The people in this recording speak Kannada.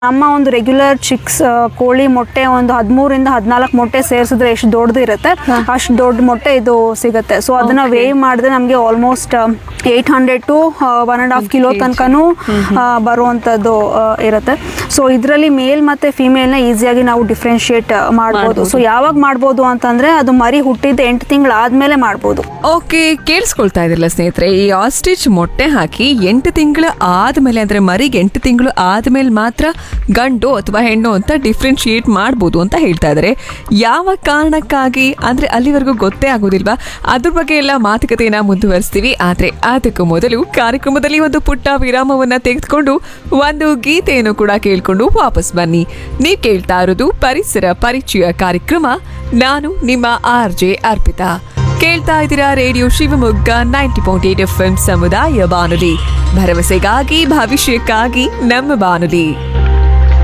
ನಮ್ಮ ಒಂದು ರೆಗ್ಯುಲರ್ ಚಿಕ್ಸ್ ಕೋಳಿ ಮೊಟ್ಟೆ ಒಂದು ಹದಿಮೂರಿಂದ ಹದಿನಾಲ್ಕು ಮೊಟ್ಟೆ ಸೇರಿಸಿದ್ರೆ ಎಷ್ಟು ದೊಡ್ಡದು ಇರುತ್ತೆ ಅಷ್ಟು ದೊಡ್ಡ ಮೊಟ್ಟೆ ಇದು ಸಿಗುತ್ತೆ ಸೊ ಅದನ್ನ ವೇ ಮಾಡಿದ್ರೆ ನಮಗೆ almost eight hundred to one and half kilo ತನಕನೂ ಬರುವಂಥದ್ದು ಆ, ಇರುತ್ತೆ ಸೊ ಇದರಲ್ಲಿ ಮೇಲ್ ಮತ್ತು ಫಿಮೇಲ್ನ ಈಸಿಯಾಗಿ ನಾವು ಡಿಫ್ರೆನ್ಶಿಯೇಟ್ ಮಾಡ್ಬೋದು ಸೊ ಯಾವಾಗ ಮಾಡ್ಬೋದು ಅಂತಂದರೆ ಅದು ಮರಿ ಹುಟ್ಟಿದ ಎಂಟು ತಿಂಗಳಾದ್ಮೇಲೆ ಮಾಡ್ಬೋದು ಓಕೆ ಕೇಳಿಸ್ಕೊಳ್ತಾ ಇದ್ರಲ್ಲ ಸ್ನೇಹಿತರೆ ಈ ಆಸ್ಟಿಚ್ ಮೊಟ್ಟೆ ಹಾಕಿ ಎಂಟು ತಿಂಗಳು ಆದ್ಮೇಲೆ ಅಂದ್ರೆ ಮರಿಗೆ ಎಂಟು ತಿಂಗಳು ಆದ್ಮೇಲೆ ಮಾತ್ರ ಗಂಡು ಅಥವಾ ಹೆಣ್ಣು ಅಂತ ಡಿಫ್ರೆನ್ಶಿಯೇಟ್ ಮಾಡ್ಬೋದು ಅಂತ ಹೇಳ್ತಾ ಇದ್ದಾರೆ ಯಾವ ಕಾರಣಕ್ಕಾಗಿ ಅಂದ್ರೆ ಅಲ್ಲಿವರೆಗೂ ಗೊತ್ತೇ ಆಗೋದಿಲ್ವಾ ಅದ್ರ ಬಗ್ಗೆ ಎಲ್ಲ ಮಾತುಕತೆಯನ್ನ ಮುಂದುವರಿಸ್ತೀವಿ ಆದ್ರೆ ಅದಕ್ಕೂ ಮೊದಲು ಕಾರ್ಯಕ್ರಮದಲ್ಲಿ ಒಂದು ಪುಟ್ಟ ವಿರಾಮವನ್ನ ತೆಗೆದುಕೊಂಡು ಒಂದು ಗೀತೆಯನ್ನು ಕೂಡ ಕೇಳ್ಕೊಂಡು ವಾಪಸ್ ಬನ್ನಿ ನೀವು ಕೇಳ್ತಾ ಇರೋದು ಪರಿಸರ ಪರಿಚಯ ಕಾರ್ಯಕ್ರಮ ನಾನು ನಿಮ್ಮ ಆರ್ ಜೆ ಅರ್ಪಿತಾ ಕೇಳ್ತಾ ಇದ್ದೀರಾ radio Shivamogga ninety point eight F ಸಮುದಾಯ ಬಾನುಲಿ ಭರವಸೆಗಾಗಿ ಭವಿಷ್ಯಕ್ಕಾಗಿ ನಮ್ಮ ಬಾನುಲಿ